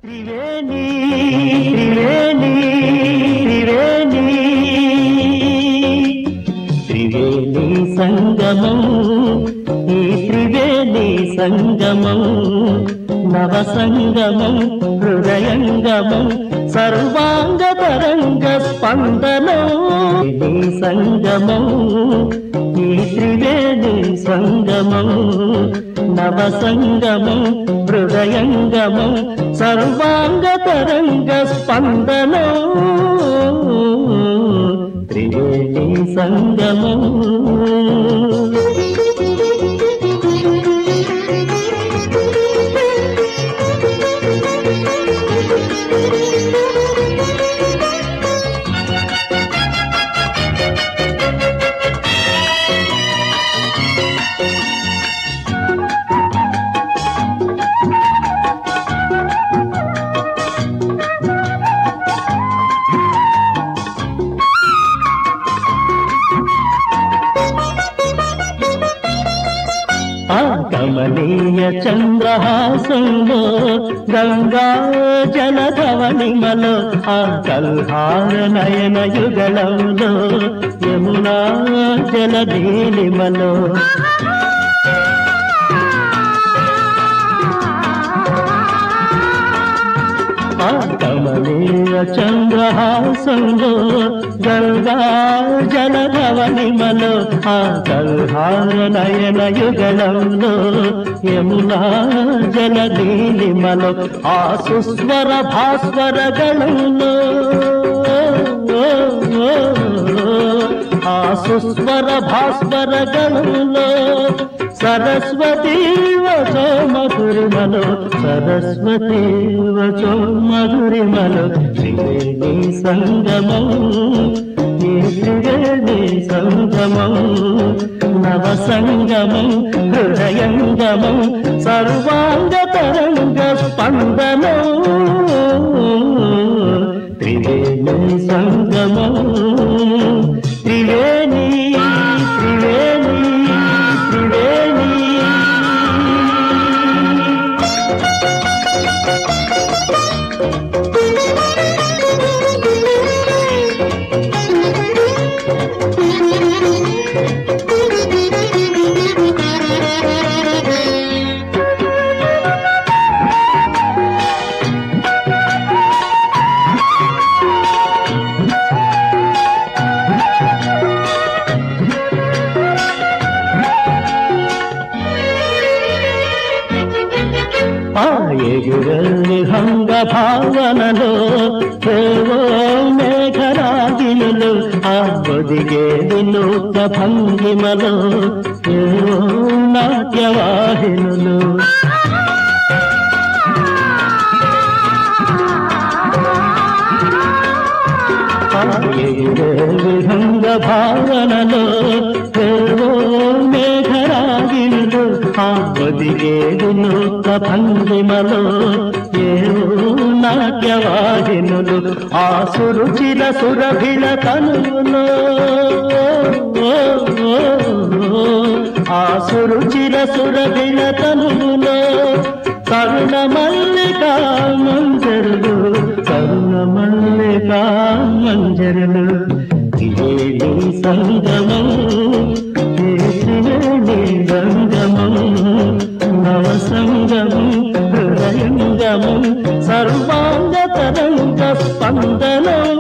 త్రివేణి త్రివేణి త్రివేణి త్రివేణి సంగమం ఈ త్రివేణి సంగమం నవ సంగమం హృదయంగమం సర్వాంగ తరంగ స్పందనం ఈ సంగమం ఈ త్రివేణి సంగమం నవ సంగమం హృదయంగమం సర్వాంగ తరంగ స్పందనం త్రివేణి సంగమం ఆ కమనీయ చంద్రహాసంలో గంగా జలధవనిమలో ఆ కల్హార నయన యుగళంలో యమునా జలధీలిమలో ఆ కమనీయ చంద్రహాసంలో గంగా జలధవనిమలో ఆ కల్హార నయన యుగళంలో యమునా జలధీలిమలో ఆ సుస్వర భాస్వర గళంలో ఆ సుస్వర భాస్వర గళంలో సరస్వతీ వచో మధురిమలో సరస్వతీ వచో మధురిమలో త్రివేణి సంగమం ఈ త్రివేణి సంగమం నవ సంగమం హృదయంగమం సర్వాంగ తరంగ స్పందనం త్రివేణి సంగమం త్రివేణి త్రివేణి త్రివేణి ఆ ఎగురల్లి హంగ భావనలో ఏవో మేఘరాజినులు ఆ ఒదిగే వినూత్న భంగిమలో ఏవో నాట్యవాహినులు ఆ ఎగురల్లి హంగ భావనలో ఏవో మేఘరాజినులు ఆ ఒదిగే వినూత్న భంగిమలో ఏవో నాట్యవాహినులు ఆ సురుచిర సురభిళ తనులో ఆ సురుచిర సురభిళ తనులో కరుణ మల్లికా మంజరులు కరుణ మల్లికా మంజరులు ఇదేది సంగమం ఏ త్రివేణి గంగమం నవ సంగమం హృదయంగమం సర్వాంగ తరంగ స్పందనం